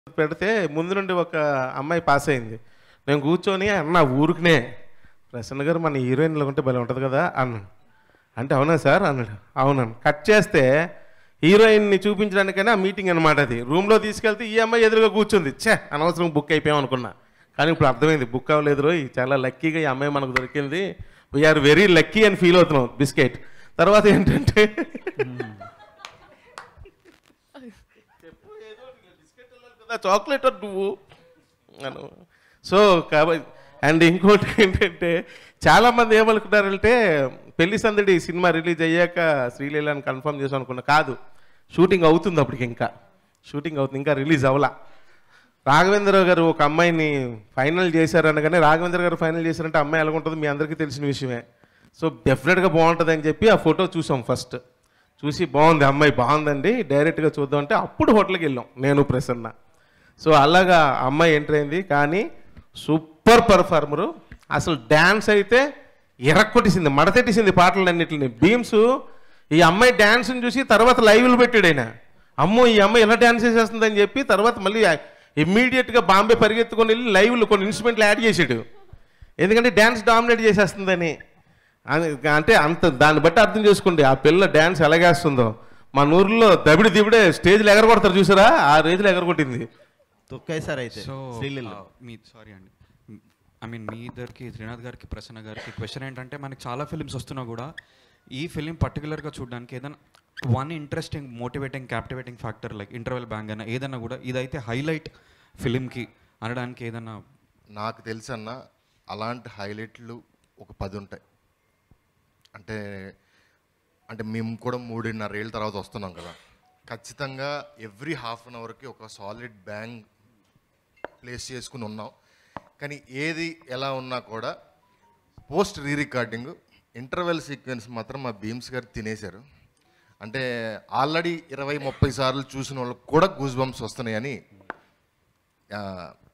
పెడితే ముందు నుండి ఒక అమ్మాయి పాస్ అయింది నేను కూర్చొని అన్న ఊరికినే ప్రసన్న గారు మన హీరోయిన్లో ఉంటే భలే ఉంటుంది కదా అన్నాను అంటే అవునా సార్ అన్నాడు అవునను కట్ చేస్తే హీరోయిన్ని చూపించడానికైనా ఆ మీటింగ్ అనమాట అది రూమ్లో తీసుకెళ్తే ఈ అమ్మాయి ఎదురుగా కూర్చుంది ఛే అనవసరం బుక్ అయిపోయాం అనుకున్నా కానీ ఇప్పుడు అర్థమైంది బుక్ అవ్వలేదు రోయ్ చాలా లక్కీగా ఈ అమ్మాయి మనకు దొరికింది వీఆర్ వెరీ లక్కీ అని ఫీల్ అవుతున్నాం బిస్కెట్ తర్వాత ఏంటంటే కదా చాక్లెట్ నువ్వు అను సో కాబట్టి అండ్ ఇంకోటి ఏంటంటే చాలామంది ఏమనుకున్నారంటే పెళ్లి సందడి సినిమా రిలీజ్ అయ్యాక శ్రీలీలని కన్ఫర్మ్ చేసాం అనుకున్నా కాదు షూటింగ్ అవుతుంది అప్పటికి ఇంకా షూటింగ్ అవుతుంది ఇంకా రిలీజ్ అవ్వలా రాఘవేంద్ర గారు ఒక అమ్మాయిని ఫైనల్ చేశారు అనగానే రాఘవేంద్ర గారు ఫైనల్ చేశారంటే అమ్మాయి ఎలా ఉంటుంది మీ అందరికీ తెలిసిన విషయమే సో డెఫినెట్గా బాగుంటుంది అని చెప్పి ఆ ఫోటో చూసాం ఫస్ట్ చూసి బాగుంది అమ్మాయి బాగుందండి డైరెక్ట్గా చూద్దామంటే అప్పుడు హోటల్కి వెళ్ళాం నేను ప్రసన్న సో అలాగా అమ్మాయి ఎంటర్ అయింది కానీ సూపర్ పర్ఫార్మరు అసలు డ్యాన్స్ అయితే ఎరక్కొట్టేసింది మడతెట్టేసింది పాటలన్నిటిని బీమ్స్ ఈ అమ్మాయి డ్యాన్స్ని చూసి తర్వాత లైవ్లు పెట్టాడు ఆయన అమ్మో ఈ అమ్మాయి ఎలా డ్యాన్స్ చేసేస్తుందని చెప్పి తర్వాత మళ్ళీ ఇమ్మీడియట్గా బాంబే పరిగెత్తుకొని వెళ్ళి లైవ్లు కొన్ని ఇన్స్ట్రుమెంట్లు యాడ్ చేసాడు ఎందుకంటే డ్యాన్స్ డామినేట్ చేసేస్తుందని అని- అంటే అంత దాన్ని బట్టి అర్థం చేసుకోండి ఆ పిల్ల డ్యాన్స్ ఎలాగేస్తుందో మా ఊర్లో దబిడి దిబిడే స్టేజ్లో ఎగరగొడతారు చూసారా ఆ రేంజ్లో ఎగరగొట్టింది తొక్కేశారు అయితే సో శ్రీలీల మీ సారీ అండి ఐ మీన్ మీ ఇద్దరికి త్రినాథ్ గారికి ప్రసన్న గారికి క్వశ్చన్ ఏంటంటే మనకి చాలా ఫిలిమ్స్ వస్తున్నా కూడా ఈ ఫిలిం పర్టికులర్గా చూడడానికి ఏదైనా one interesting motivating captivating factor like interval bang అయినా ఏదైనా కూడా ఇదైతే హైలైట్ ఫిలింకి అనడానికి ఏదైనా నాకు తెలుసన్న అలాంటి హైలైట్లు ఒక పది ఉంటాయి అంటే అంటే మేము కూడా మూడున్నర ఏళ్ళ తర్వాత వస్తున్నాం కదా ఖచ్చితంగా ఎవ్రీ హాఫ్ అన్ అవర్కి ఒక సాలిడ్ బ్యాంగ్ ప్లేస్ చేసుకుని ఉన్నాం కానీ ఏది ఎలా ఉన్నా కూడా post re recording interval sequence మాత్రం మా భీమ్స్ గారు తినేశారు అంటే ఆల్రెడీ ఇరవై ముప్పై సార్లు చూసిన వాళ్ళకి కూడా గూస్ బంప్స్ వస్తున్నాయని ఆ,